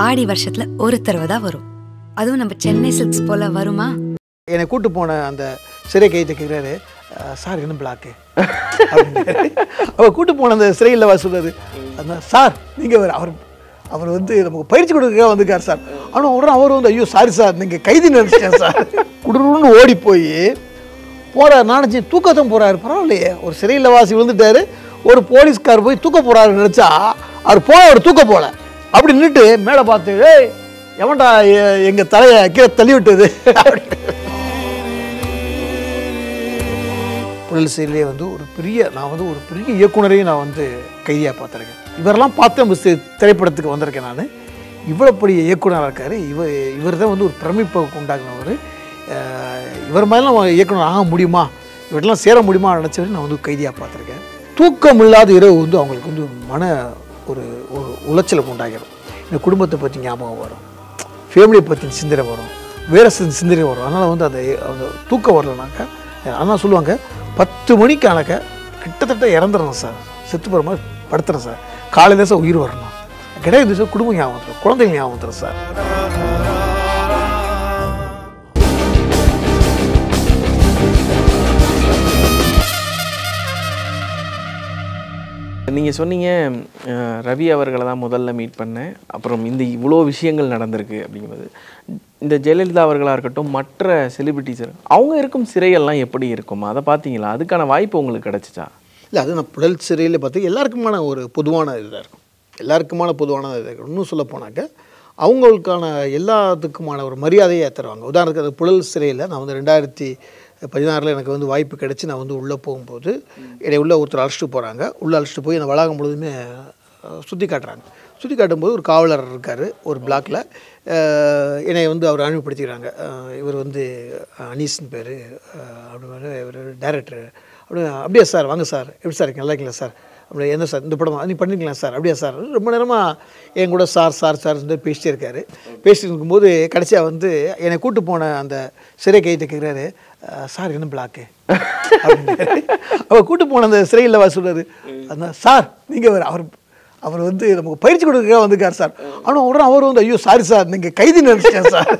ஆடி வருஷத்துல ஒரு தடவை தான் வரும் அதுவும் நம்ம சென்னை சில்க்ஸ் போல வருமா என்னை கூட்டு போன அந்த சிறை கைத்தை கேட்குறாரு சார் என்ன பிளாக்கு அவர் கூட்டு போன அந்த சிறையில் வா சொல்றாரு அந்த சார் நீங்கள் வேறு அவர் அவர் வந்து நமக்கு பயிற்சி கொடுக்க வந்திருக்கார் சார் ஆனால் உடனே அவர் வந்து ஐயோ சாரி சார் நீங்கள் கைதி நினச்சிட்டேன் சார் குடுன்னு ஓடி போய் போகிறார் நானச்சு தூக்கத்தான் போகிறாரு பரவாயில்லையே ஒரு சிறையில் வாசி விழுந்துட்டாரு ஒரு போலீஸ்கார் போய் தூக்க போகிறாரு நினச்சா அவர் போன அவர் தூக்க போகல அப்படி நின்றுட்டு மேலே பார்த்து ஏய் எவன்டா எ- எங்க தலையை கீழே தள்ளி விட்டது புழல் சீரிலே வந்து ஒரு பெரிய நான் வந்து ஒரு பெரிய இயக்குனரையும் நான் வந்து கைதியாக பார்த்துருக்கேன் இவரெல்லாம் பார்த்து நம்ம சி- திரைப்படத்துக்கு வந்திருக்கேன் நான் இவ்வளோ பெரிய இயக்குனராக இருக்கார் இவர் இவர் தான் வந்து ஒரு பிரமிப்பை உண்டாக்குனவர் அஹ் இவர் மாதிரிலாம் நம்ம இயக்குனர் ஆக முடியுமா இவரெல்லாம் சேர முடியுமா நினச்சவரை நான் வந்து கைதியாக பார்த்துருக்கேன் தூக்கம் இல்லாத இரவு வந்து அவங்களுக்கு வந்து மன ஒரு ஒரு உளைச்சலை உண்டாகிடும் இந்த குடும்பத்தை பற்றி ஞாபகம் வரும் ஃபேமிலியை பற்றி சிந்தனை வரும் வேறு சிந்த சிந்தனை வரும் அதனால் வந்து அந்த அந்த தூக்கம் வரலனாக்கா ஆனால் சொல்லுவாங்க பத்து மணிக்கு ஆனாக்க கிட்டத்தட்ட இறந்துடணும் சார் செத்து போகிற மாதிரி படுத்துறேன் சார் காலையில் சார் உயிர் வரணும் கிடையாது சார் குடும்பம் ஞாபகம் வந்துடும் குழந்தைங்க ஞாபகம் வந்துடும் சார் நீங்கள் சொன்னீங்க அஹ், ரவி அவர்களை தான் முதல்ல மீட் பண்ணேன் அப்புறம் இந்த இவ்வளோ விஷயங்கள் நடந்திருக்கு அப்படிங்கும்போது இந்த ஜெயலலிதா அவர்களாக இருக்கட்டும் மற்ற செலிபிரிட்டிஸ் அவங்க இருக்கும் சிறையெல்லாம் எப்படி இருக்கும் அதை பார்த்தீங்களா அதுக்கான வாய்ப்பு உங்களுக்கு கிடைச்சிச்சா இல்லை அது நான் புழல் சிறையில் பார்த்து எல்லாருக்குமான ஒரு பொதுவான இதாக இருக்கும் எல்லாருக்குமான பொதுவான இதாக இருக்கும் இன்னும் சொல்ல போனாக்க அவங்களுக்கான எல்லாத்துக்குமான ஒரு மரியாதையை தருவாங்க உதாரணத்துக்கு அது புழல் சிறையில் நான் வந்து ரெண்டாயிரத்தி பதினாறில் எனக்கு வந்து வாய்ப்பு கிடைச்சி நான் வந்து உள்ளே போகும்போது என்னை உள்ளே ஒருத்தர் அழைச்சிட்டு போகிறாங்க உள்ளே அழைச்சிட்டு போய் அந்த வளாகம் முழுதுமே சுற்றி காட்டுறாங்க சுற்றி காட்டும்போது ஒரு காவலர் இருக்கார் ஒரு பிளாக்கில் என்னை வந்து அவர் அறிமுகப்படுத்திக்கிறாங்க அஹ் இவர் வந்து அனீஸ்னு பேர் அப்படி இவர் டைரக்டர் அப்படி அப்படியா சார் வாங்க சார் எப்படி சார் இருக்கீங்க நல்லா இருக்கீங்களா சார் அப்படி என்ன சார் இந்த படம் நீ பண்ணிருக்கலாம் சார் அப்படியா சார் ரொம்ப நேரமாக என் கூட சார் சார் சார் பேசிட்டே இருக்காரு பேசிட்டு இருக்கும்போது கடைசியாக வந்து என்னை கூட்டு போன அந்த சிறை கைத்தை கேட்குறாரு சார் என்ன பிளாக்கு அப்படின்னாரு அவர் கூட்டு போன அந்த சிறையில் வா சொல்றாரு அந்த சார் நீங்கள் வேறு அவர் அவர் வந்து நமக்கு பயிற்சி கொடுக்க வந்திருக்கார் சார் ஆனால் உடனே அவர் வந்து ஐயோ சாரி சார் நீங்கள் கைதி நினச்சிட்டேன் சார்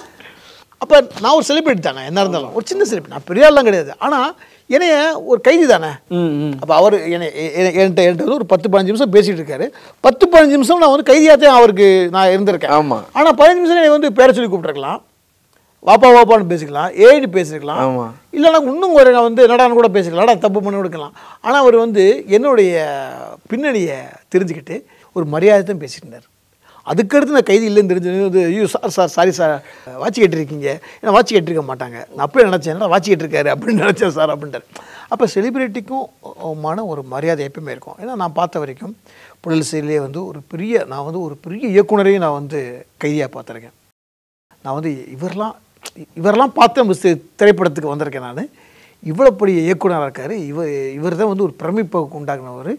அப்போ நான் ஒரு செலிபிரிட்டி தானே என்ன இருந்தாலும் ஒரு சின்ன செலிபிரிட்டி நான் பெரிய ஆள்லாம் கிடையாது ஆனால் என்னைய ஒரு கைதி தானே அப்போ அவர் என்னை எ- எ- என்கிட்ட என்கிட்ட வந்து ஒரு பத்து பதினஞ்சு நிமிஷம் பேசிகிட்டு இருக்காரு பத்து பதினஞ்சு நிமிஷம் நான் வந்து கைதியாகத்தான் அவருக்கு நான் இருந்திருக்கேன் ஆமா. ஆனால் பதினஞ்சு நிமிஷம் என்னை வந்து பேர சொல்லி கூப்பிட்டுருக்கலாம் வாப்பா வாப்பான்னு பேசிக்கலாம் ஏன்னு பேசிருக்கலாம் ஆமா. இல்லைனா இன்னும் ஒரு நான் வந்து நடான்னு கூட பேசிக்கலாம் நடா தப்பு பண்ணி கொடுக்கலாம் ஆனால் அவர் வந்து என்னுடைய பின்னணியை தெரிஞ்சுக்கிட்டு ஒரு மரியாதை தான் பேசிட்டு இருந்தார் அதுக்கடுத்து நான் கைதி இல்லைன்னு தெரிஞ்சது வந்து ஐயோ சார் சார் சாரி சார் வாட்சி கேட்டிருக்கீங்க ஏன்னா வாட்சி கேட்டிருக்க மாட்டாங்க நான் அப்படியே நினச்சேன் என்ன வாட்சி கேட்டிருக்காரு அப்படின்னு நினச்சேன் சார் அப்படின்ட்டார் அப்போ செலிபிரிட்டிக்கும் மான ஒரு மரியாதை எப்பயுமே இருக்கும் ஏன்னா நான் பார்த்த வரைக்கும் புழல் சீரிலே வந்து ஒரு பெரிய நான் வந்து ஒரு பெரிய இயக்குனரையும் நான் வந்து கைதியாக பார்த்துருக்கேன் நான் வந்து இவரெல்லாம் இவரெல்லாம் பார்த்து நம்ம சி- திரைப்படத்துக்கு வந்திருக்கேன் நான் இவ்வளோ பெரிய இயக்குனராக இருக்கார் இவர் இவர் தான் வந்து ஒரு பிரமிப்பை உண்டாக்குனவர்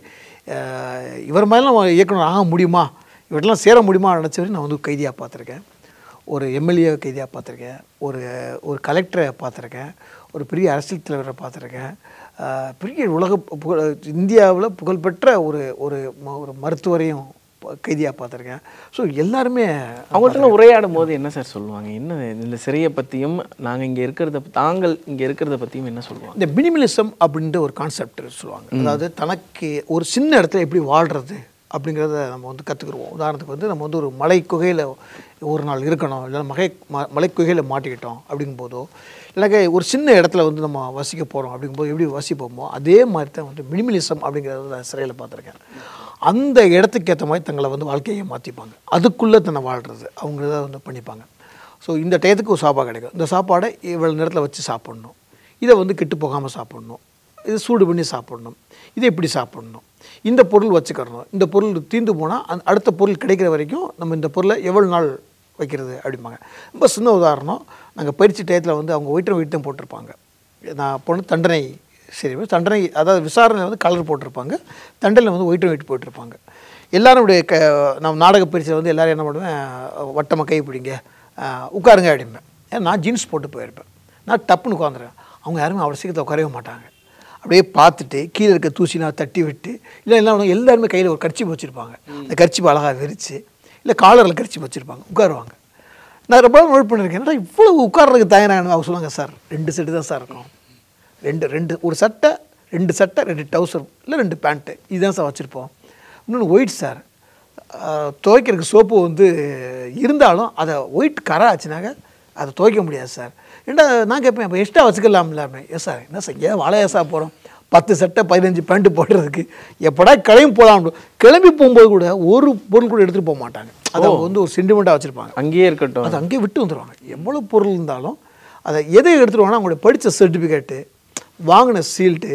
அஹ் இவர் மாதிரிலாம் நம்ம இயக்குனர் ஆக முடியுமா இவரெல்லாம் சேர முடியுமா நினச்சவரை நான் வந்து கைதியாக பார்த்துருக்கேன் ஒரு எம்எல்ஏ கைதியாக பார்த்துருக்கேன் ஒரு ஒரு கலெக்டரை பார்த்துருக்கேன் ஒரு பெரிய அரசியல் தலைவரை பார்த்துருக்கேன் அஹ் பெரிய உலக புகழ் இந்தியாவில் புகழ்பெற்ற ஒரு ஒரு ம- ஒரு மருத்துவரையும் கைதியாக பார்த்துருக்கேன் ஸோ எல்லாருமே அவங்கள்ட்ட உரையாடும் போது என்ன சார் சொல்லுவாங்க என்ன இந்த சிறையை பற்றியும் நாங்கள் இங்கே இருக்கிறத தாங்கள் இங்கே இருக்கிறத பற்றியும் என்ன சொல்லுவாங்க இந்த மினிமலிசம் அப்படின்ற ஒரு கான்செப்ட் சொல்லுவாங்க அதாவது தனக்கு ஒரு சின்ன இடத்துல எப்படி வாழ்கிறது அப்படிங்கிறத நம்ம வந்து கற்றுக்குருவோம் உதாரணத்துக்கு வந்து நம்ம வந்து ஒரு மலை குகையில் ஒரு நாள் இருக்கணும் இல்லை மகை ம மலை குகையில் மாட்டிக்கிட்டோம் அப்படிங்கும்போதோ இல்லைங்க ஒரு சின்ன இடத்துல வந்து நம்ம வசிக்க போகிறோம் அப்படிங்கும்போது எப்படி வசிப்போமோ அதே மாதிரி தான் வந்து மினிமலிசம் அப்படிங்கிறத நான் சிறையில் பார்த்துருக்கேன் அந்த இடத்துக்கு ஏற்ற மாதிரி தங்களை வந்து வாழ்க்கையை மாற்றிப்பாங்க அதுக்குள்ளே தன்னை வாழ்கிறது அவங்க இதை வந்து பண்ணிப்பாங்க ஸோ இந்த டயத்துக்கு ஒரு சாப்பாடு கிடைக்கும் இந்த சாப்பாடை இவ்வளோ நேரத்தில் வச்சு சாப்பிட்ணும் இதை வந்து கெட்டு போகாமல் சாப்பிட்ணும் இது சூடு பண்ணி சாப்பிடணும் இதை இப்படி சாப்பிடணும் இந்த பொருள் வச்சுக்கிறணும் இந்த பொருள் தீர்ந்து போனால் அந்த அடுத்த பொருள் கிடைக்கிற வரைக்கும் நம்ம இந்த பொருளை எவ்வளோ நாள் வைக்கிறது அப்படிம்பாங்க ரொம்ப சின்ன உதாரணம் நாங்கள் பயிற்சி டயத்தில் வந்து அவங்க ஒயிட்டம் ஒயிட்டம் போட்டிருப்பாங்க நான் போன தண்டனை சரி தண்டனை அதாவது விசாரணையில் வந்து கலர் போட்டிருப்பாங்க தண்டனையில் வந்து ஒயிட்டம் ஒயிட் போட்டிருப்பாங்க எல்லாருடைய க நம்ம நாடக பயிற்சியில் வந்து எல்லோரும் என்ன பண்ணுவேன் வட்டமாக கை பிடிங்க அஹ், உட்காருங்க அப்படிம்பேன் ஏன்னா நான் ஜீன்ஸ் போட்டு போயிருப்பேன் நான் டப்புன்னு உட்காந்துருவேன் அவங்க யாருமே அவ்வளோ சீக்கிரத்தை உட்காரவே மாட்டாங்க அப்படியே பார்த்துட்டு கீழே இருக்க தூசி நான் தட்டி விட்டு இல்லை என்ன பண்ணுவாங்க எல்லாருமே கையில் ஒரு கர்ச்சிப்பு வச்சுருப்பாங்க அந்த கர்ச்சிப்பு அழகாக விரித்து இல்லை காலரில் கடிச்சு வச்சுருப்பாங்க உட்காருவாங்க நான் ரொம்ப நோட் பண்ணியிருக்கேன் என்னடா இவ்வளோ உட்கார்றதுக்கு தயாரானு அவங்க சொல்லுவாங்க சார் ரெண்டு செட்டு தான் சார் இருக்கும் ரெண்டு ரெண்டு ஒரு சட்டை ரெண்டு சட்டை ரெண்டு டவுசர் இல்லை ரெண்டு பேண்ட்டு இதுதான் சார் வச்சுருப்போம் இன்னொன்று ஒயிட் சார் ஆஹ், துவைக்கிறதுக்கு சோப்பு வந்து இருந்தாலும் அதை ஒயிட் கரை ஆச்சுனாக்க அதை துவைக்க முடியாது சார் ஏன்டா நான் கேட்பேன் இப்போ எக்ஸ்ட்ரா வச்சுக்கலாம்ல எஸ் சார் என்ன சார் ஏன் வாழையா சார் போகிறோம் பத்து சட்டை பதினஞ்சு பேண்ட்டு போடுறதுக்கு எப்படா கிளம்பி போகலாம் கிளம்பி போகும்போது கூட ஒரு பொருள் கூட எடுத்துகிட்டு போக மாட்டாங்க அதை அவங்க வந்து ஒரு சென்டிமெண்ட்டாக வச்சுருப்பாங்க அங்கேயே இருக்கட்டும் அதை அங்கேயே விட்டு வந்துடுவாங்க எவ்வளோ பொருள் இருந்தாலும் அதை எதை எடுத்துருவாங்கன்னா அவங்களுடைய படித்த சர்டிஃபிகேட்டு வாங்கின சீல்ட்டு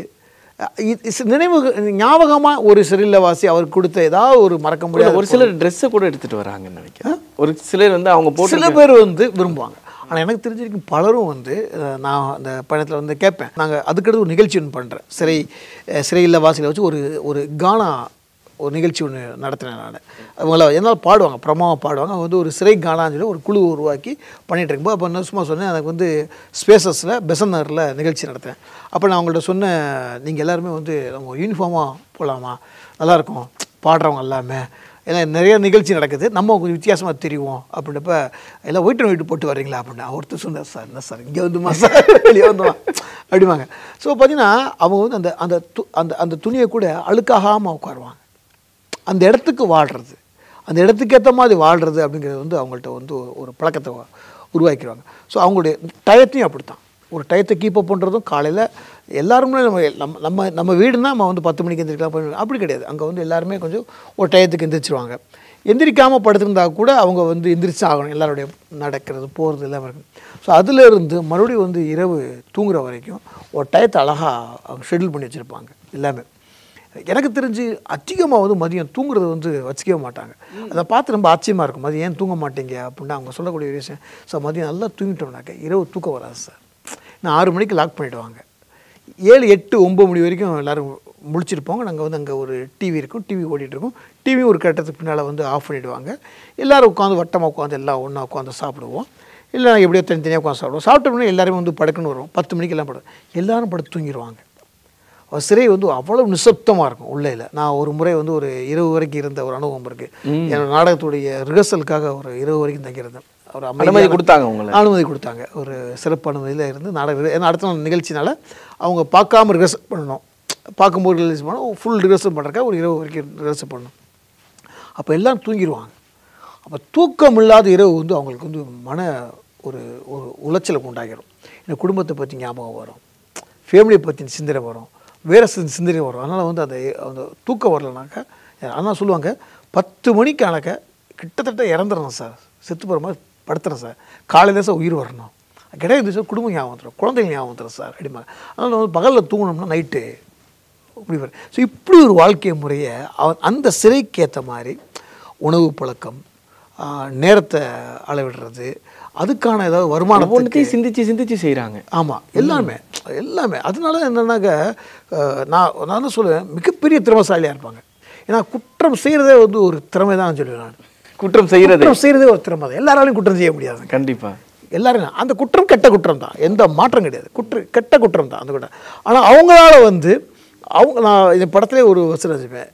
நினைவு ஞாபகமாக ஒரு சிறில்லவாசி அவருக்கு கொடுத்த ஏதாவது ஒரு மறக்க முடியாத ஒரு சிலர் ட்ரெஸ்ஸை கூட எடுத்துட்டு வராங்கன்னு நினைக்கிறேன் ஒரு சிலர் வந்து அவங்க போட்டு சில பேர் வந்து விரும்புவாங்க ஆனால் எனக்கு தெரிஞ்சிருக்கும் பலரும் வந்து அஹ், நான் அந்த பயணத்தில் வந்து கேட்பேன் நாங்கள் அதுக்கடுத்து ஒரு நிகழ்ச்சி ஒன்று பண்ணுறேன் சிறை அஹ், சிறை இல்ல வாசியில் வச்சு ஒரு ஒரு கானா ஒரு நிகழ்ச்சி ஒன்று நடத்தினேன் நான் அவங்கள என்னால் பாடுவாங்க பிரமாவாக பாடுவாங்க அவங்க வந்து ஒரு சிறை கானான்னு சொல்லி ஒரு குழு உருவாக்கி பண்ணிட்டு இருக்கும்போது அப்போ நான் சும்மா சொன்னேன் எனக்கு வந்து ஸ்பேசஸில் பெசன் நகரில் நிகழ்ச்சி நடத்தினேன் அப்போ நான் அவங்கள்ட்ட சொன்னேன் நீங்கள் எல்லாருமே வந்து நம்ம யூனிஃபார்மாக போகலாமா நல்லாயிருக்கும் பாடுறவங்க எல்லாமே ஏன்னா நிறைய நிகழ்ச்சி நடக்குது நம்ம கொஞ்சம் வித்தியாசமாக தெரியும் அப்படின்றப்ப எல்லாம் ஒயிட் அண்ட் ஒயிட் போட்டு வர்றீங்களா அப்படின்னு ஒருத்தர் சொன்னார் சார் என்ன சார் இங்கே வந்துமா சார் வெளியே வந்துமா அப்படிவாங்க ஸோ பார்த்தீங்கன்னா அவங்க வந்து அந்த அந்த து- அந்த அந்த துணியை கூட அழுக்காகாமல் உட்காருவாங்க அந்த இடத்துக்கு வாழ்கிறது அந்த இடத்துக்கு ஏற்ற மாதிரி வாழ்கிறது அப்படிங்கிறது வந்து அவங்கள்ட்ட வந்து ஒரு- ஒரு பழக்கத்தை உ- உருவாக்கிடுவாங்க ஸோ அவங்களுடைய டயத்தையும் அப்படித்தான் ஒரு டயத்தை கீப் அப் பண்ணுறதும் காலையில் எல்லாருமே நம்ம நம்ம நம்ம நம்ம வீடுனா நம்ம வந்து பத்து மணிக்கு எந்திரிக்கலாம் பண்ணி அப்படி கிடையாது அங்கே வந்து எல்லாருமே கொஞ்சம் ஒரு டயத்துக்கு எந்திரிச்சிருவாங்க எந்திரிக்காமல் படுத்திருந்தா கூட அவங்க வந்து எந்திரிச்சு ஆகணும் எல்லாருடைய நடக்கிறது போகிறது எல்லாமே இருக்கும் ஸோ அதிலிருந்து மறுபடியும் வந்து இரவு தூங்குற வரைக்கும் ஒரு டயத்தை அழகாக அவங்க ஷெட்யூல் பண்ணி வச்சுருப்பாங்க எல்லாமே எனக்கு தெரிஞ்சு அதிகமாக வந்து மதியம் தூங்குறது வந்து வச்சுக்கவே மாட்டாங்க அதை பார்த்து ரொம்ப ஆச்சரியமாக இருக்கும் மதியம் ஏன் தூங்க மாட்டீங்க அப்படின்னு அவங்க சொல்லக்கூடிய ஒரு விஷயம் ஸோ மதியம் நல்லா தூங்கிட்டோம்னாக்க இரவு தூக்கம் வராது சார் நான் ஆறு மணிக்கு லாக் பண்ணிவிடுவாங்க ஏழு எட்டு ஒம்பது மணி வரைக்கும் எல்லோரும் முழிச்சிருப்போங்க நாங்கள் வந்து அங்கே ஒரு டிவி இருக்கும் டிவி ஓடிட்டுருக்கோம் டிவி ஒரு கட்டத்துக்கு பின்னால் வந்து ஆஃப் பண்ணிவிடுவாங்க எல்லோரும் உட்காந்து வட்டமாக உட்காந்து எல்லாம் ஒன்றா உட்காந்து சாப்பிடுவோம் இல்லை நாங்கள் எப்படியோ தனித்தனியாக உட்காந்து சாப்பிடுவோம் சாப்பிட்டோம்னா எல்லாருமே வந்து படுக்கணும் வரும் பத்து மணிக்கு எல்லாம் படு எல்லாரும் படுத்து தூங்கிடுவாங்க அவர் சிறை வந்து அவ்வளவு நிசப்தமாக இருக்கும் உள்ளேல நான் ஒரு முறை வந்து ஒரு இரவு வரைக்கும் இருந்த ஒரு அனுபவம் இருக்குது என்னோட நாடகத்துடைய ரிஹர்சலுக்காக ஒரு இரவு வரைக்கும் தங்கியிருந்தேன் ஒரு அனுமதி அமைதியான- கொடுத்தாங்க உங்களை அனுமதி கொடுத்தாங்க ஒரு சிறப்பு அனுமதியில் இருந்து நாடக ஏன்னா அடுத்த நாள் நிகழ்ச்சினால அவங்க பார்க்காம ரிஹர்சல் பண்ணணும் பார்க்கும்போது ரிலீஸ் பண்ணணும் ஃபுல் ரிஹர்சல் பண்ணுறக்கா ஒரு இரவு வரைக்கும் ரிஹர்சல் பண்ணணும் அப்போ எல்லாம் தூங்கிடுவாங்க அப்போ தூக்கம் இல்லாத இரவு வந்து அவங்களுக்கு வந்து மன ஒரு ஒரு உளைச்சலை உண்டாகிடும் இந்த குடும்பத்தை பற்றி ஞாபகம் வரும் ஃபேமிலியை பற்றி சிந்தனை வரும் வேறு சிந்த சிந்தனை வரும் அதனால் வந்து அந்த அந்த தூக்கம் வரலனாக்கா ஆனால் சொல்லுவாங்க பத்து மணிக்கு ஆனாக்க கிட்டத்தட்ட இறந்துடணும் சார் செத்து போகிற மாதிரி படுத்துறேன் சார் காலையில் சார் உயிர் வரணும் கிடையாது சார் குடும்பம் ஞாபகம் வந்துடும் குழந்தைங்க ஞாபகம் வந்துடும் சார் அப்படிம்பாங்க அதனால் வந்து பகலில் தூங்கணும்னா நைட்டு இப்படி வரும் ஸோ இப்படி ஒரு வாழ்க்கை முறையை அவன் அந்த சிறைக்கு ஏற்ற மாதிரி உணவு பழக்கம் ஆஹ், நேரத்தை அளவிடுறது அதுக்கான ஏதாவது வருமானத்துக்கு ஒவ்வொன்றத்தையும் சிந்திச்சு சிந்திச்சு செய்கிறாங்க ஆமாம் எல்லாமே எல்லாமே அதனால என்னன்னாக்க அஹ், நான் நான் என்ன சொல்லுவேன் மிகப்பெரிய திறமசாலியாக இருப்பாங்க ஏன்னா குற்றம் செய்கிறதே வந்து ஒரு திறமை தான் சொல்லுவேன் நான் குற்றம் செய்கிறது குற்றம் செய்கிறதே ஒரு திறமை தான் எல்லாராலையும் குற்றம் செய்ய முடியாது கண்டிப்பா எல்லாரும் அந்த குற்றம் கெட்ட குற்றம் தான் எந்த மாற்றம் கிடையாது குற்ற கெட்ட குற்றம் தான் அந்த குற்றம் ஆனால் அவங்களால வந்து அவங்க நான் இந்த படத்திலே ஒரு வசனம் வச்சுப்பேன்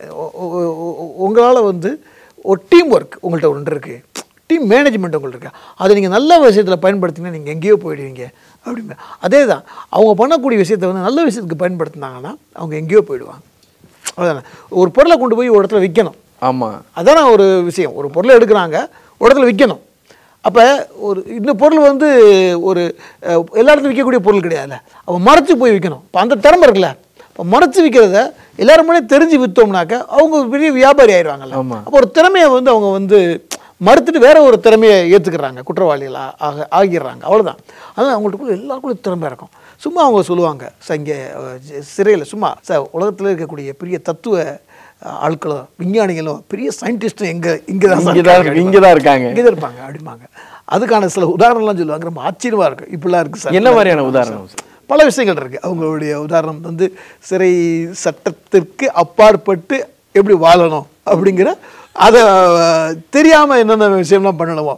உங்களால் வந்து ஒரு டீம் ஒர்க் உங்கள்கிட்ட ஒன்று இருக்குது டீம் மேனேஜ்மெண்ட் உங்கள்ட்ட இருக்கு அதை நீங்கள் நல்ல விஷயத்தில் பயன்படுத்தினா நீங்கள் எங்கேயோ போயிடுவீங்க அப்படிமே அதே தான் அவங்க பண்ணக்கூடிய விஷயத்தை வந்து நல்ல விஷயத்துக்கு பயன்படுத்தினாங்கன்னா அவங்க எங்கேயோ போயிடுவாங்க அவ்வளோதானே ஒரு பொருளை கொண்டு போய் ஒரு இடத்துல விற்கணும் ஆமா அதான ஒரு விஷயம் ஒரு பொருளை எடுக்கிறாங்க ஒரு இடத்துல விற்கணும் அப்போ ஒரு இந்த பொருள் வந்து ஒரு அஹ், எல்லா இடத்துலையும் விற்கக்கூடிய பொருள் கிடையாதுல்ல அப்போ மறைச்சு போய் விற்கணும் இப்போ அந்த திறமை இருக்குல்ல இப்போ மறைச்சு விற்கிறத எல்லாரும் முன்னாடி தெரிஞ்சு விற்றோம்னாக்க அவங்க ஒரு பெரிய வியாபாரி ஆயிடுவாங்கல்ல ஆமா. அப்போ ஒரு திறமையை வந்து அவங்க வந்து மறுத்துட்டு வேற ஒரு திறமையை ஏற்றுக்கிறாங்க குற்றவாளிகள் ஆ- ஆக ஆகிடுறாங்க அவ்வளவுதான் அதான் அவங்களுக்குள்ள எல்லாருக்குள்ள திறமை இருக்கும் சும்மா அவங்க சொல்லுவாங்க சார் இங்கே சிறையில் சும்மா சார் உலகத்தில் இருக்கக்கூடிய பெரிய தத்துவ அஹ், ஆட்களும் விஞ்ஞானிகளும் பெரிய சயின்டிஸ்ட்டும் எங்கே இங்கே தான் சார் இங்கதான் இருக்காங்க. இங்கதான் இருக்காங்க இங்கே தான் இருப்பாங்க அப்படிம்பாங்க அதுக்கான சில உதாரணம்லாம் சொல்லுவாங்க ரொம்ப ஆச்சரியமாக இருக்கும் இப்படிலாம் இருக்குது சார் என்ன மாதிரியான உதாரணம் சார்? பல விஷயங்கள் இருக்குது அவங்களுடைய உதாரணம் வந்து சிறை சட்டத்திற்கு அப்பாற்பட்டு எப்படி வாழணும் அப்படிங்கிற அதை தெரியாமல் என்னென்ன விஷயம்லாம் பண்ணணுமோ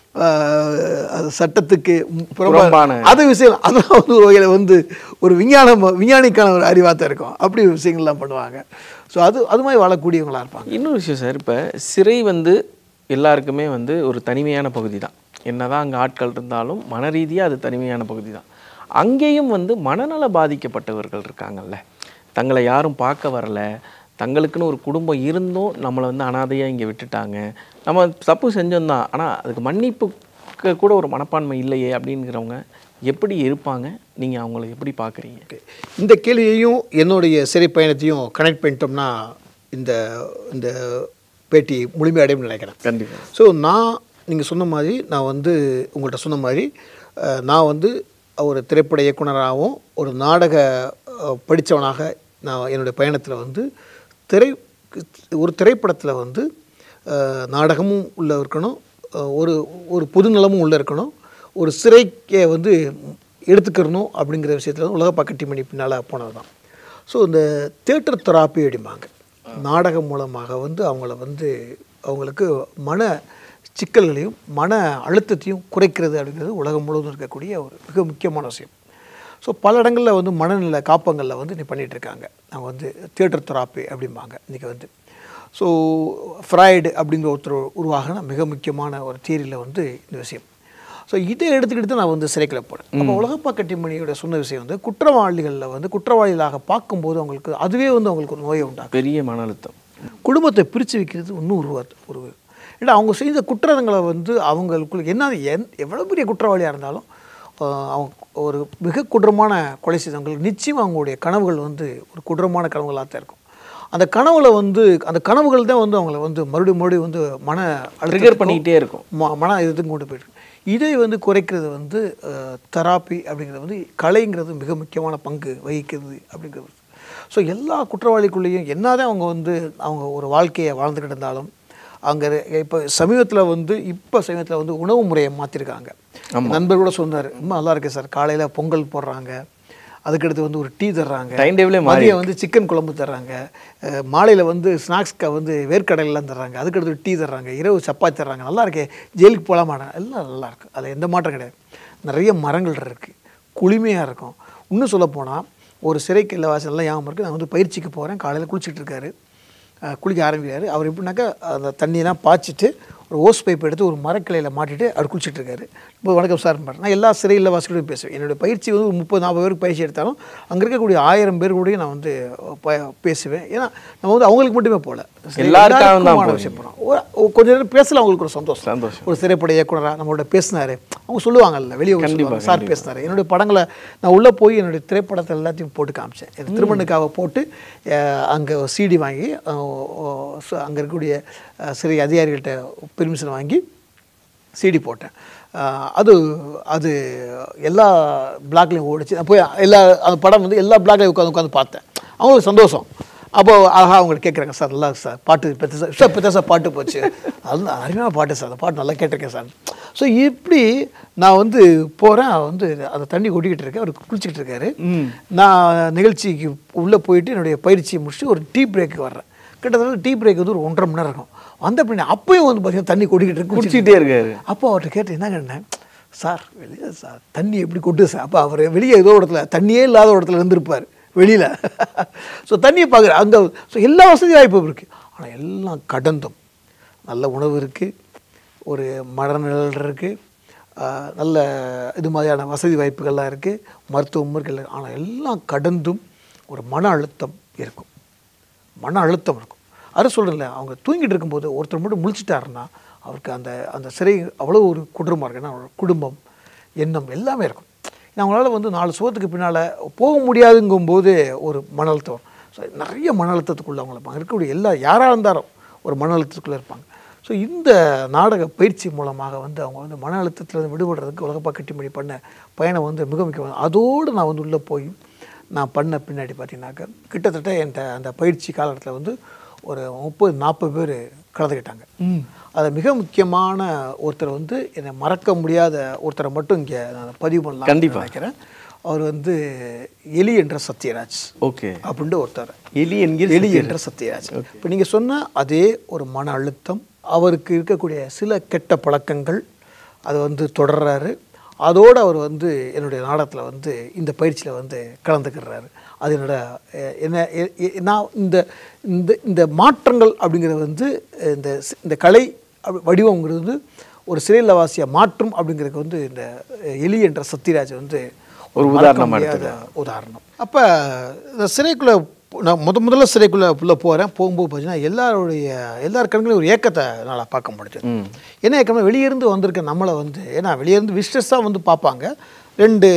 அஹ், அது சட்டத்துக்கு புறம்பா- புறம்பான. அது விஷயம் அதெல்லாம் வந்து ஒரு வகையில் வந்து ஒரு விஞ்ஞானம் விஞ்ஞானிக்கான ஒரு அறிவாக தான் இருக்கும் அப்படி விஷயங்கள்லாம் பண்ணுவாங்க ஸோ அது அது மாதிரி வாழக்கூடியவங்களா இருப்பாங்க இன்னொரு விஷயம் சார் இப்போ சிறை வந்து எல்லாருக்குமே வந்து ஒரு தனிமையான பகுதி தான் என்னதான் அங்கே ஆட்கள் இருந்தாலும் மன ரீதியாக அது தனிமையான பகுதி தான் அங்கேயும் வந்து மனநல பாதிக்கப்பட்டவர்கள் இருக்காங்கல்ல தங்களை யாரும் பார்க்க வரல தங்களுக்குன்னு ஒரு குடும்பம் இருந்தும் நம்மளை வந்து அனாதையாக இங்கே விட்டுட்டாங்க நம்ம தப்பு செஞ்சோம் தான் ஆனால் அதுக்கு மன்னிப்புக்கு கூட ஒரு மனப்பான்மை இல்லையே அப்படிங்கிறவங்க எப்படி இருப்பாங்க நீங்கள் அவங்கள எப்படி பார்க்குறீங்க இந்த கேள்வியையும் என்னுடைய சிறை பயணத்தையும் கனெக்ட் பண்ணிட்டோம்னா இந்த இந்த பேட்டி முழுமையடையும் நினைக்கிறேன் கண்டிப்பாக ஸோ நான் நீங்கள் சொன்ன மாதிரி நான் வந்து உங்கள்கிட்ட சொன்ன மாதிரி அஹ், நான் வந்து ஒரு திரைப்பட இயக்குனராகவும் ஒரு நாடக படித்தவனாக நான் என்னுடைய பயணத்தில் வந்து திரை ஒரு திரைப்படத்தில் வந்து அஹ், நாடகமும் உள்ளே இருக்கணும் அஹ், ஒரு ஒரு பொதுநலமும் உள்ளே இருக்கணும் ஒரு சிறைக்கே வந்து எடுத்துக்கிறணும் அப்படிங்கிற விஷயத்தில் வந்து உலக பக்கட்டிமணி பின்னால் போனது தான் ஸோ இந்த தேட்டர் தெராப்பி அப்படிம்பாங்க நாடகம் மூலமாக வந்து அவங்கள வந்து அவங்களுக்கு மன சிக்கல்களையும் மன அழுத்தத்தையும் குறைக்கிறது அப்படிங்கிறது உலகம் முழுவதும் இருக்கக்கூடிய ஒரு மிக முக்கியமான விஷயம் ஸோ பல இடங்களில் வந்து மனநல காப்பங்களில் வந்து நீ பண்ணிட்டு இருக்காங்க அவங்க வந்து தியேட்டர் தெராப்பி அப்படிம்பாங்க இன்றைக்கி வந்து ஸோ ஃப்ராய்டு அப்படிங்கிற ஒருத்தர் உருவாகின மிக முக்கியமான ஒரு தியரியில் வந்து இந்த விஷயம் ஸோ இதை எடுத்துக்கிட்டு தான் நான் வந்து சிறைக்குள்ள போகிறேன் அப்போ உலகப்பா கட்டிமணியோட சொன்ன விஷயம் வந்து குற்றவாளிகளில் வந்து குற்றவாளிகளாக பார்க்கும்போது அவங்களுக்கு அதுவே வந்து அவங்களுக்கு ஒரு நோயை உண்டாக்கும் பெரிய மன அழுத்தம் குடும்பத்தை பிரித்து வைக்கிறது இன்னும் ஒரு வார்த்தை ஒரு ஏன்னா அவங்க செய்த குற்றங்களை வந்து அவங்களுக்குள்ள என்ன என் எவ்வளோ பெரிய குற்றவாளியாக இருந்தாலும் ஆஹ், அவங்க ஒரு மிக கொடூரமான கொலை செய்தவங்களுக்கு நிச்சயம் அவங்களுடைய கனவுகள் வந்து ஒரு கொடூரமான கனவுகளாக தான் இருக்கும் அந்த கனவுல வந்து அந்த கனவுகள் தான் வந்து அவங்கள வந்து மறுபடியும் மறுபடியும் வந்து மன ட்ரிகர் அழுத்தத்துக்கும் பண்ணிக்கிட்டே இருக்கும் ம- மன இதுக்கும் கொண்டு போயிட்டு இதை வந்து குறைக்கிறது வந்து தெராப்பி அப்படிங்கிறது வந்து கலைங்கிறது மிக முக்கியமான பங்கு வகிக்கிறது அப்படிங்கிறது ஸோ எல்லா குற்றவாளிக்குள்ளேயும் என்னதான் அவங்க வந்து அவங்க ஒரு வாழ்க்கையை வாழ்ந்துக்கிட்டு இருந்தாலும் அங்கே இப்போ சமீபத்தில் வந்து இப்போ சமீபத்தில் வந்து உணவு முறையை மாற்றிருக்காங்க நண்பர் கூட சொன்னார் ரொம்ப நல்லா இருக்கு சார் காலையில் பொங்கல் போடுறாங்க அதுக்கடுத்து வந்து ஒரு டீ தர்றாங்க டைம் டேபிளே மாறி மதியம் வந்து சிக்கன் குழம்பு தர்றாங்க அஹ் மாலையில் வந்து ஸ்நாக்ஸ்க்கு வந்து வேர்க்கடலைலாம் தர்றாங்க அதுக்கடுத்து டீ தர்றாங்க இரவு சப்பாத்தி தர்றாங்க நல்லா இருக்கே ஜெயிலுக்கு போகலாமாடா எல்லாம் நல்லா இருக்கு அதில் எந்த மாற்றம் கிடையாது நிறைய மரங்கள் இருக்குது குளுமையாக இருக்கும் இன்னும் சொல்லப் போனால் ஒரு சிறைக்கு இல்லை வாசல்லாம் ஞாபகம் இருக்குது நான் வந்து பயிற்சிக்கு போகிறேன் காலையில் குளிச்சிட்டு இருக்காரு அஹ் குளிக்க ஆரம்பிக்கிறாரு அவர் எப்படின்னாக்கா அந்த தண்ணியெல்லாம் பாய்ச்சிட்டு ஒரு ஓஸ் பைப் எடுத்து ஒரு மரக்கிளையில் மாட்டிட்டு அவர் குளிச்சிட்டு இருக்காரு இப்போ வணக்கம் சார் நான் எல்லா சிறையில் வாசிக்கிட்டும் பேசுவேன் என்னுடைய பயிற்சி வந்து ஒரு முப்பது நாற்பது பேருக்கு பயிற்சி எடுத்தாலும் அங்கே இருக்கக்கூடிய ஆயிரம் பேர் கூடயும் நான் வந்து ப- பேசுவேன் ஏன்னா நம்ம வந்து அவங்களுக்கு மட்டுமே போகல எல்லாருக்காகவும் தான் எல்லாருக்குமான போறீங்க. விஷயம் போகிறோம் ஒரு ஒரு கொஞ்ச நேரம் பேசல அவங்களுக்கு ஒரு சந்தோஷம் சந்தோஷம். ஒரு திரைப்பட இயக்குனராக நம்மளோட பேசினாரு அவங்க சொல்லுவாங்கல்ல வெளியே வந்து சொல்லுவாங்க, சார் பேசினாரு என்னுடைய படங்களை நான் உள்ளே போய் என்னுடைய திரைப்படத்தை எல்லாத்தையும் போட்டு காமிச்சேன் எனக்கு திருமணுக்காக போட்டு அங்கே சிடி வாங்கி அங்கே இருக்கக்கூடிய அஹ், சிறை அதிகாரிகள்கிட்ட பெர்மிஷன் வாங்கி சிடி போட்டேன் அஹ், அது அது எல்லா பிளாக்லையும் ஓடிச்சு நான் போய் எல்லா அந்த படம் வந்து எல்லா பிளாக்லையும் உட்காந்து உட்காந்து பார்த்தேன் அவங்களுக்கு சந்தோஷம் அப்போ ஆஹா அவங்க கேட்குறாங்க சார் நல்லா இருக்கு சார் பாட்டு பெத்த சார் சார் பெத்த சார் பாட்டு போச்சு அது அருமையான பாட்டு சார் அந்த பாட்டு நல்லா கேட்டிருக்கேன் சார் ஸோ இப்படி நான் வந்து போகிறேன் வந்து அந்த தண்ணி கொட்டிக்கிட்டு இருக்கேன் அவர் குளிச்சுக்கிட்டு இருக்காரு நான் நிகழ்ச்சிக்கு உள்ளே போயிட்டு என்னுடைய பயிற்சியை முடிச்சுட்டு ஒரு டீ பிரேக்கு வர்றேன் கிட்டத்தட்ட டீ பிரேக் வந்து ஒரு ஒன்றரை மணி நேரம் இருக்கும் வந்த பின்ன அப்பயும் வந்து பார்த்தீங்கன்னா தண்ணி கொட்டிக்கிட்டு இருக்கு குடிச்சிட்டே இருக்காரு. அப்போ அவர்கிட்ட கேட்டு என்னங்க சார் வெளியே சார் தண்ணி எப்படி கொட்டுது சார் அப்போ அவர் வெளியே ஏதோ இடத்துல தண்ணியே இல்லாத ஒரு இடத்துல இருந்திருப்பார் வெளியில் ஸோ தண்ணியை பார்க்குற அங்கே ஸோ எல்லா வசதி வாய்ப்பும் இருக்குது ஆனால் எல்லாம் கடந்தும் நல்ல உணவு இருக்குது ஒரு மர நிழல் இருக்குது நல்ல இது மாதிரியான வசதி வாய்ப்புகள்லாம் இருக்குது மருத்துவம் இருக்குது ஆனால் எல்லாம் கடந்தும் ஒரு மன அழுத்தம் இருக்கும் மன அழுத்தம் இருக்கும் அது சொல்கிறேன்ல அவங்க தூங்கிட்டு இருக்கும்போது ஒருத்தர் மட்டும் முழிச்சிட்டாருன்னா அவருக்கு அந்த அந்த சிறை அவ்வளோ ஒரு கொடூரமாக இருக்கு ஏன்னா அவரோட குடும்பம் எண்ணம் எல்லாமே இருக்கும் ஏன்னா அவங்களால வந்து நாலு சுகத்துக்கு பின்னால் போக முடியாதுங்கும்போது ஒரு மன அழுத்தம் வரும் ஸோ நிறைய மன அழுத்தத்துக்குள்ள அவங்க இருப்பாங்க இருக்கக்கூடிய எல்லா யாராக இருந்தாலும் ஒரு மன அழுத்தத்துக்குள்ளே இருப்பாங்க ஸோ இந்த நாடக பயிற்சி மூலமாக வந்து அவங்க வந்து மன அழுத்தத்திலிருந்து விடுபடுறதுக்கு உலகப்பா கட்டிமணி பண்ண பயணம் வந்து மிக முக்கியம் அதோடு நான் வந்து உள்ளே போய் நான் பண்ண பின்னாடி பார்த்தீங்கன்னாக்கா கிட்டத்தட்ட என்கிட்ட அந்த பயிற்சி காலத்தில் வந்து ஒரு முப்பது நாற்பது பேர் கலந்துக்கிட்டாங்க அதில் மிக முக்கியமான ஒருத்தர் வந்து என்னை மறக்க முடியாத ஒருத்தரை மட்டும் இங்கே நான் பதிவு பண்ணலாம் கண்டிப்பா. நினைக்கிறேன் அவர் வந்து எலி என்ற சத்யராஜ் ஓகே அப்படின்ட்டு ஒருத்தர் எலி என்கிற எலி என்ற சத்யராஜ் இப்போ நீங்கள் சொன்ன அதே ஒரு மன அழுத்தம் அவருக்கு இருக்கக்கூடிய சில கெட்ட பழக்கங்கள் அதை வந்து தொடர்றாரு அதோடு அவர் வந்து என்னுடைய நாடகத்தில் வந்து இந்த பயிற்சியில் வந்து கலந்துக்கிறாரு அது என்னோட அஹ், என்ன எ- எ- நான் இந்த இந்த இந்த மாற்றங்கள் அப்படிங்கிறது வந்து இந்த சி- இந்த கலை அப்படி வடிவங்கிறது ஒரு சிறையில்லவாசியை மாற்றும் அப்படிங்கிறதுக்கு வந்து இந்த எலி என்ற சத்யராஜ் வந்து ஒரு மறக்க உதாரணமா முடியாத உதாரணம் அப்போ இந்த சிறைக்குள்ளே நான் முத முதல்ல சிறைக்குள்ளே உள்ள போகிறேன் போகும்போது பார்த்தீங்கன்னா எல்லாருடைய எல்லார் கண்களையும் ஒரு ஏக்கத்தை என்னால் பார்க்க முடிஞ்சது ம் என்ன ஏக்கம்னா வெளியிருந்து வந்திருக்க நம்மளை வந்து ஏன்னா வெளியிருந்து விஸ்டர்ஸாக வந்து பார்ப்பாங்க ரெண்டு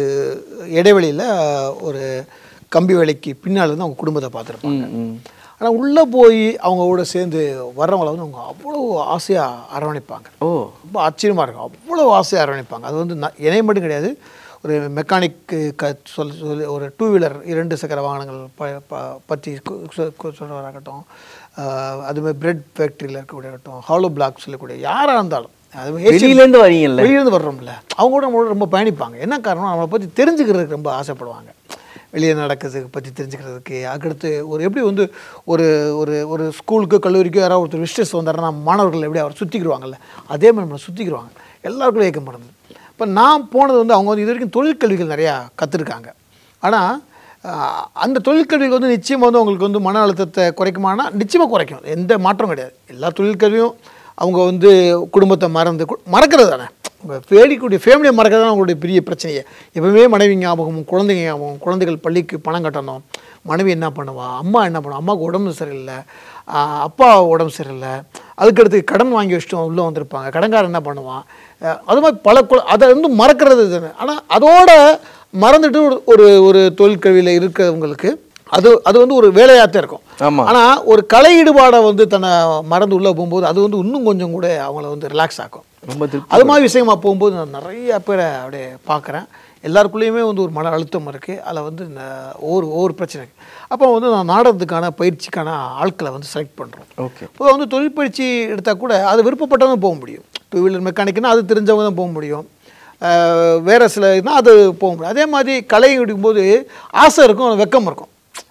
இடைவெளியில் ஒரு கம்பி வேலைக்கு பின்னால் இருந்து அவங்க குடும்பத்தை பார்த்துருப்பாங்க ம் ம் ஆனால் உள்ளே போய் அவங்க கூட சேர்ந்து வர்றவங்கள வந்து அவங்க அவ்வளோ ஆசையாக அரவணைப்பாங்க ஓ ரொம்ப ஆச்சரியமாக இருக்கும் அவ்வளோ ஆசையாக அரவணைப்பாங்க அது வந்து நான் என்னை மட்டும் கிடையாது ஒரு மெக்கானிக்கு க சொல் சொல்லி ஒரு டூ வீலர் இரண்டு சக்கர வாகனங்கள் ப ப- பற்றி சொல்கிறவராகட்டும் அதுமாதிரி பிரெட் ஃபேக்ட்ரியில் இருக்கக்கூடிய இருக்கட்டும் ஹாலோ பிளாக் சொல்லக்கூடிய யாராக இருந்தாலும் அதுமாதிரி வெளியிலேருந்து வரீங்கல்ல வெளியிருந்து வர்றோம்ல அவங்க கூட நம்மளோட ரொம்ப பயணிப்பாங்க என்ன காரணம் நம்மளை பற்றி தெரிஞ்சுக்கிறதுக்கு ரொம்ப ஆசைப்படுவாங்க வெளியே நடக்கிறதுக்கு பற்றி தெரிஞ்சுக்கிறதுக்கு அதுக்கடுத்து ஒரு எப்படி வந்து ஒரு ஒரு ஒரு ஸ்கூலுக்கோ கல்லூரிக்கோ யாராவது ஒருத்தர் விசிட்டர்ஸ் வந்தாருன்னா மாணவர்கள் எப்படி அவர் சுற்றிக்கிடுவாங்கல்ல அதே மாதிரி நம்மளை சுற்றிக்கிடுவாங்க எல்லாருக்கும் ஏக்கம் பண்ணுது இப்போ நான் போனது வந்து அவங்க வந்து இது வரைக்கும் தொழிற்கல்விகள் நிறையா கற்றுருக்காங்க ஆனால் ஆஹ், அந்த தொழிற்கல்விகள் வந்து நிச்சயமாக வந்து அவங்களுக்கு வந்து மன அழுத்தத்தை குறைக்குமானா நிச்சயமாக குறைக்கும் எந்த மாற்றம் கிடையாது எல்லா தொழிற்கல்வியும் அவங்க வந்து குடும்பத்தை மறந்து கு- மறக்கிறது தானே உங்க தேடிக்கூடிய ஃபேமிலியை மறக்கிறது தான் அவங்களுடைய பெரிய பிரச்சனையே எப்பவுமே மனைவி ஞாபகமும் குழந்தைங்க ஞாபகம் குழந்தைகள் பள்ளிக்கு பணம் கட்டணும் மனைவி என்ன பண்ணுவா அம்மா என்ன பண்ணுவா அம்மாவுக்கு உடம்பு சரியில்லை ஆஹ் அப்பா உடம்பு சரியில்லை அதுக்கடுத்து கடன் வாங்கி வச்சுட்டு உள்ளே வந்திருப்பாங்க கடன்காரன் என்ன பண்ணுவான் அஹ் அது மாதிரி பல குழ- அதை வந்து மறக்கிறது தானே ஆனால் அதோட மறந்துட்டு ஒரு ஒரு ஒரு தொழிற்கல்வியில் இருக்கிறவங்களுக்கு அது அது வந்து ஒரு வேலையாகத்தான் இருக்கும் ஆமா ஆனால் ஒரு கலை ஈடுபாடை வந்து தன்னை மறந்து உள்ளே போகும்போது அது வந்து இன்னும் கொஞ்சம் கூட அவங்கள வந்து ரிலாக்ஸ் ஆக்கும் ரொம்ப திருப்தி அது மாதிரி விஷயமா போகும்போது நான் நிறைய பேரை அப்படியே பார்க்குறேன் எல்லாருக்குள்ளேயுமே வந்து ஒரு மன அழுத்தம் இருக்குது அதில் வந்து இந்த ஒவ்வொரு ஒவ்வொரு பிரச்சனை இருக்கு அப்போ வந்து நான் நாடகத்துக்கான பயிற்சிக்கான ஆட்களை வந்து செலக்ட் பண்ணுறோம் ஓகே இப்போ வந்து தொழிற்பயிற்சி எடுத்தால் கூட அது விருப்பப்பட்டவங்க போக முடியும் டூ வீலர் மெக்கானிக்னா அது தெரிஞ்சவங்க தான் போக முடியும் அஹ் வேற சில இதுனா அது போக முடியும் அதே மாதிரி கலை எடுக்கும்போது ஆசை இருக்கும் வெக்கம் இருக்கும்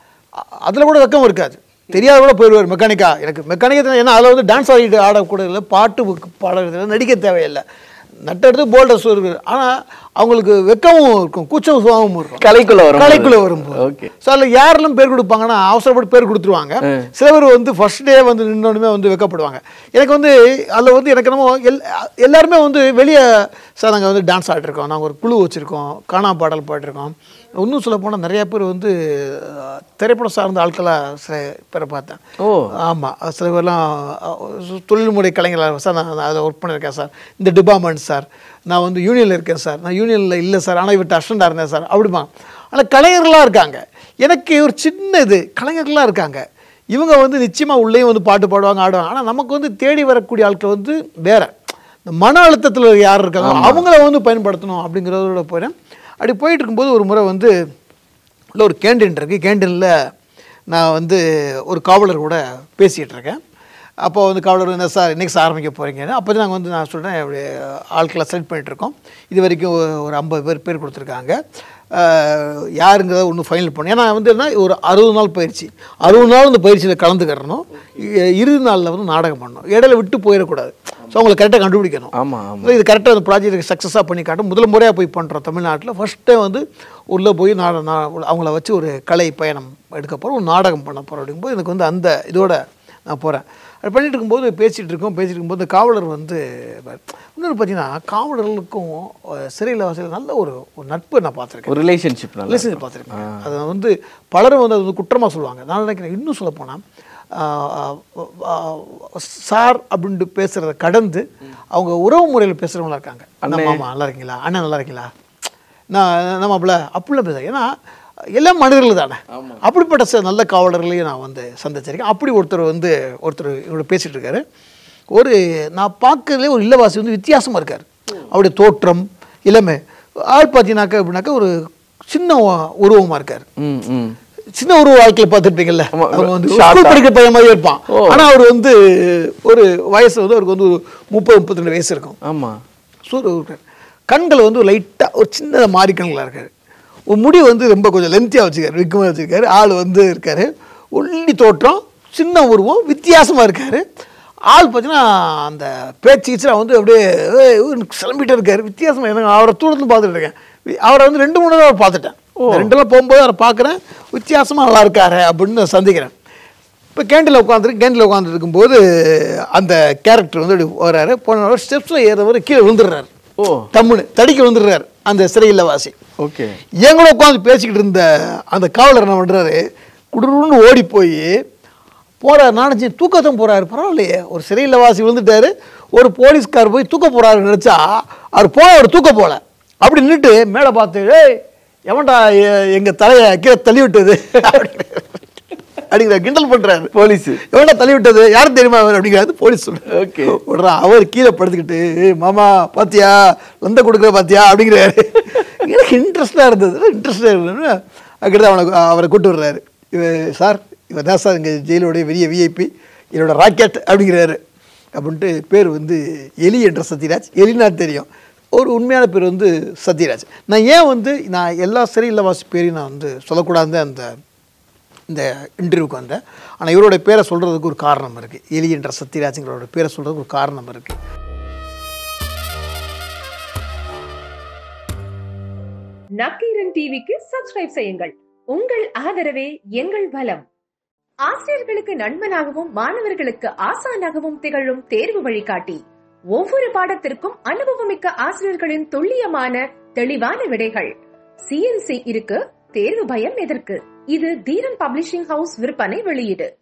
அதில் கூட வெக்கம் இருக்காது தெரியாத கூட போயிடுவார் மெக்கானிக்கா எனக்கு மெக்கானிக்கா ஏன்னா அதில் வந்து டான்ஸ் ஆடிட்டு ஆடக்கூட இல்லை பாட்டு பாடுறது நடிக்க தேவையில்லை நட்டெடுத்து போல்டர்ஸ் இருக்குது ஆனால் அவங்களுக்கு வெக்கமும் இருக்கும் கூச்சம் சுபாவமும் இருக்கும் கலைக்குள்ள வரும் கலைக்குள்ளே வரும்போது ஓகே ஸோ அதில் யாரெல்லாம் பேர் கொடுப்பாங்கன்னா அவசரப்பட்டு பேர் கொடுத்துருவாங்க சில பேர் வந்து ஃபர்ஸ்ட் டே வந்து நின்னோடனே வந்து வெக்கப்படுவாங்க எனக்கு வந்து அதில் வந்து எனக்கு என்னமோ எல் எல்லாருமே வந்து வெளியே சார் நாங்கள் வந்து டான்ஸ் ஆடிருக்கோம் நாங்கள் ஒரு குழு வச்சுருக்கோம் காணா பாடல் பாடிருக்கோம் இன்னும் சொல்ல போனால் நிறைய பேர் வந்து அஹ், திரைப்படம் சார்ந்த ஆட்களாக சில பேரை பார்த்தேன் ஓ ஆமாம் சில பேர்லாம் அஹ், தொழில்முறை கலைஞர்களாக சார் நான் அதில் ஒர்க் பண்ணியிருக்கேன் சார் இந்த டிபார்ட்மெண்ட் சார் நான் வந்து யூனியனில் இருக்கேன் சார் நான் யூனியனில் இல்லை சார் ஆனால் இவர்கிட்ட அஸ்டண்டாக இருந்தேன் சார் அப்படிமா ஆனால் கலைஞர்களாக இருக்காங்க எனக்கு ஒரு சின்ன இது கலைஞர்களாக இருக்காங்க இவங்க வந்து நிச்சயமாக உள்ளேயும் வந்து பாட்டு பாடுவாங்க ஆடுவாங்க ஆனால் நமக்கு வந்து தேடி வரக்கூடிய ஆட்கள் வந்து வேற இந்த மன அழுத்தத்தில் யார் இருக்காங்க அவங்கள வந்து பயன்படுத்தணும் அப்படிங்கிறதோட போகிறேன் அப்படி போயிட்டு இருக்கும்போது ஒரு முறை வந்து உள்ள ஒரு கேண்டீன் இருக்குது கேண்டீனில் நான் வந்து ஒரு காவலர் கூட பேசிகிட்டு இருக்கேன் அப்போ வந்து காவலர் என்ன சார் இன்றைக்கி சார் ஆரம்பிக்க போகிறீங்கன்னு அப்போ நாங்கள் வந்து நான் சொல்கிறேன் அப்படி ஆட்களை செலக்ட் பண்ணிட்டு இருக்கோம் இது வரைக்கும் ஒரு- ஒரு ஐம்பது பேர் பேர் கொடுத்துருக்காங்க அஹ், யாருங்கிறத ஒன்று ஃபைனல் பண்ணணும் ஏன்னா வந்து என்ன ஒரு அறுபது நாள் பயிற்சி அறுபது நாள் இந்த பயிற்சியில் கலந்துக்கிறணும் இ- இறுதி நாளில் வந்து நாடகம் பண்ணணும் இடையில விட்டு போயிடக்கூடாது ஸோ அவங்களை கரெக்டாக கண்டுபிடிக்கணும் ஆமா ஆமா So, இது கரெக்டாக அந்த ப்ராஜெக்ட் சக்ஸஸாக பண்ணி காட்டும் முதல் முறையாக போய் பண்ணுறோம் தமிழ்நாட்டில் ஃபஸ்ட்டே வந்து உள்ளே போய் நான் நான் அவங்கள வச்சு ஒரு கலை பயணம் எடுக்க போகிறோம் ஒரு நாடகம் பண்ண போகிறோம் அப்படிங்கும்போது எனக்கு வந்து அந்த இதோட நான் போகிறேன் அது பண்ணிட்டு இருக்கும்போது பேசிகிட்டு இருக்கோம் பேசிட்டு இருக்கும்போது காவலர் வந்து இன்னொன்று பார்த்தீங்கன்னா காவலர்களுக்கும் அஹ், சிறையில் வசதியில் நல்ல ஒரு ஒரு நட்பு நான் பார்த்துருக்கேன் ஒரு ரிலேஷன்ஷிப் நல்லா ரிலேஷன் பார்த்துருக்கேன் அதை வந்து பலரும் வந்து அது வந்து குற்றமாக சொல்லுவாங்க நான் நினைக்கிறேன் இன்னும் சொல்ல போனால் சார் அப்படின்ட்டு பேசுகிறத கடந்து அவங்க உறவு முறையில் பேசுகிறவங்களா இருக்காங்க நம்ம மாமா நல்லா இருக்கீங்களா அண்ணன் நல்லா இருக்கீங்களா நான் நம்ம அப்பல அப்படிலாம் பேச ஏன்னா எல்லாம் மனிதர்கள் தானே அப்படிப்பட்ட சில நல்ல காவலர்களையும் நான் வந்து சந்திச்சிருக்கேன் அப்படி ஒருத்தர் வந்து ஒருத்தர் இவரோட பேசிகிட்டு இருக்காரு ஒரு நான் பார்க்கறதுலே ஒரு இல்லவாசி வந்து வித்தியாசமாக இருக்கார் அவருடைய தோற்றம் இளமை ஆள் பார்த்தீங்கன்னாக்கா அப்படின்னாக்கா ஒரு சின்ன உருவமாக இருக்கார் ம் ம் சின்ன உருவ வாழ்க்கையில பார்த்துருப்பீங்கல்ல ஆமா, அவங்க வந்து short ஸ்கூல் ஆ. படிக்கிற பையன் மாதிரி இருப்பான் ஓ. ஆனா அவர் வந்து ஒரு வயசு வந்து அவருக்கு வந்து ஒரு முப்பது முப்பத்தி ரெண்டு வயசு இருக்கும் ஆமா சூரிய இருக்கார் கண்கள் வந்து லைட்டாக ஒரு சின்ன மாறி கண்களாக இருக்காரு ஒரு முடி வந்து ரொம்ப கொஞ்சம் லென்த்தியாக வச்சுருக்காரு விக்கமாக வச்சுருக்காரு ஆள் வந்து இருக்காரு ஒல்லி தோற்றம் சின்ன உருவம் வித்தியாசமாக இருக்காரு ஆள் பார்த்தீங்கன்னா அந்த பேச்சு கீச்சா வந்து அப்படியே ஏய், இவரு கிளம்பிட்டே இருக்காரு வித்தியாசமாக எனக்கு அவரை தூரத்தில் பார்த்துட்டு இருக்கேன் வி- அவரை வந்து ரெண்டு மூணு தடவை பார்த்துட்டேன் இந்த ரெண்டுலாம் போகும்போது அவரை பார்க்குறேன் வித்தியாசமாக நல்லா இருக்காரு அப்படின்னு நான் சந்திக்கிறேன் இப்போ கேண்டில் உட்காந்துருக்கு கேண்டில் உட்காந்துட்டு இருக்கும்போது அந்த கேரக்டர் வந்து அப்படி வர்றாரு போன ஸ்டெப்ஸில் ஏறவர் கீழே விழுந்துடுறாரு ஓ டம்முன்னு தடிக்க விழுந்துடுறாரு அந்த சிறையில் வாசி ஓகே எங்கள உட்காந்து பேசிக்கிட்டு இருந்த அந்த காவலர் என்ன பண்ணுறாரு குடுன்னு ஓடி போய் போறாரு நினச்சி தூக்கத்தான் போறாரு பரவாயில்லையே ஒரு சிறையில் வாசி விழுந்துட்டாரு ஒரு போலீஸ்கார் போய் தூக்க போறாருன்னு நினச்சா அவர் போன அவர் தூக்க போல அப்படி நின்றுட்டு மேலே பார்த்து ஏய் எவன்டா எ- எங்க தலையை கீழே தள்ளி விட்டது அப்படிங்கிற கிண்டல் பண்றாரு போலீஸ் எவன்டா தள்ளி விட்டது யாரும் தெரியுமா அவர் அப்படிங்கிறது போலீஸ் சொல்றாரு ஓகே விடுறா அவர் கீழே படுத்துக்கிட்டு "ஏய் மாமா பாத்தியா லந்த கொடுக்குற பாத்தியா அப்படிங்கிறாரு எனக்கு இன்ட்ரெஸ்டாக இருந்தது இன்ட்ரெஸ்டாக இருந்ததுன்னு அங்கிட்ட அவனை அவரை கூட்டு வர்றாரு இவ சார் இவர் தான் சார் இங்கே ஜெயிலோடைய பெரிய விஐபி என்னோட ராக்கெட் அப்படிங்கிறாரு அப்படின்ட்டு பேர் வந்து எலி என்ற சத்யராஜ் எலினா தெரியும் ஒரு உண்மையான பேர் வந்து சத்யராஜ் நான் ஏன் வந்து நான் எல்லா சிறையில் வாசி பேரையும் நான் வந்து சொல்லக்கூடாது அந்த இந்த இன்டர்வியூக்கு வந்தேன் ஆனால் இவருடைய பேரை சொல்கிறதுக்கு ஒரு காரணம் இருக்குது எலி என்ற சத்யராஜுங்கிறோட பேரை சொல்கிறதுக்கு ஒரு காரணம் இருக்குது நக்கீரன் டிவிக்கு சப்ஸ்கிரைப் செய்யுங்கள் உங்கள் ஆதரவே எங்கள் பலம் ஆசிரியர்களுக்கு நண்பனாகவும் மாணவர்களுக்கு ஆசானாகவும் திகழும் தேர்வு வழிகாட்டி ஒவ்வொரு பாடத்திற்கும் அனுபவமிக்க ஆசிரியர்களின் துல்லியமான தெளிவான விடைகள் சிஎன்சி இருக்கு தேர்வு பயம் எதற்கு இது தீரன் பப்ளிஷிங் ஹவுஸ் விற்பனை வெளியீடு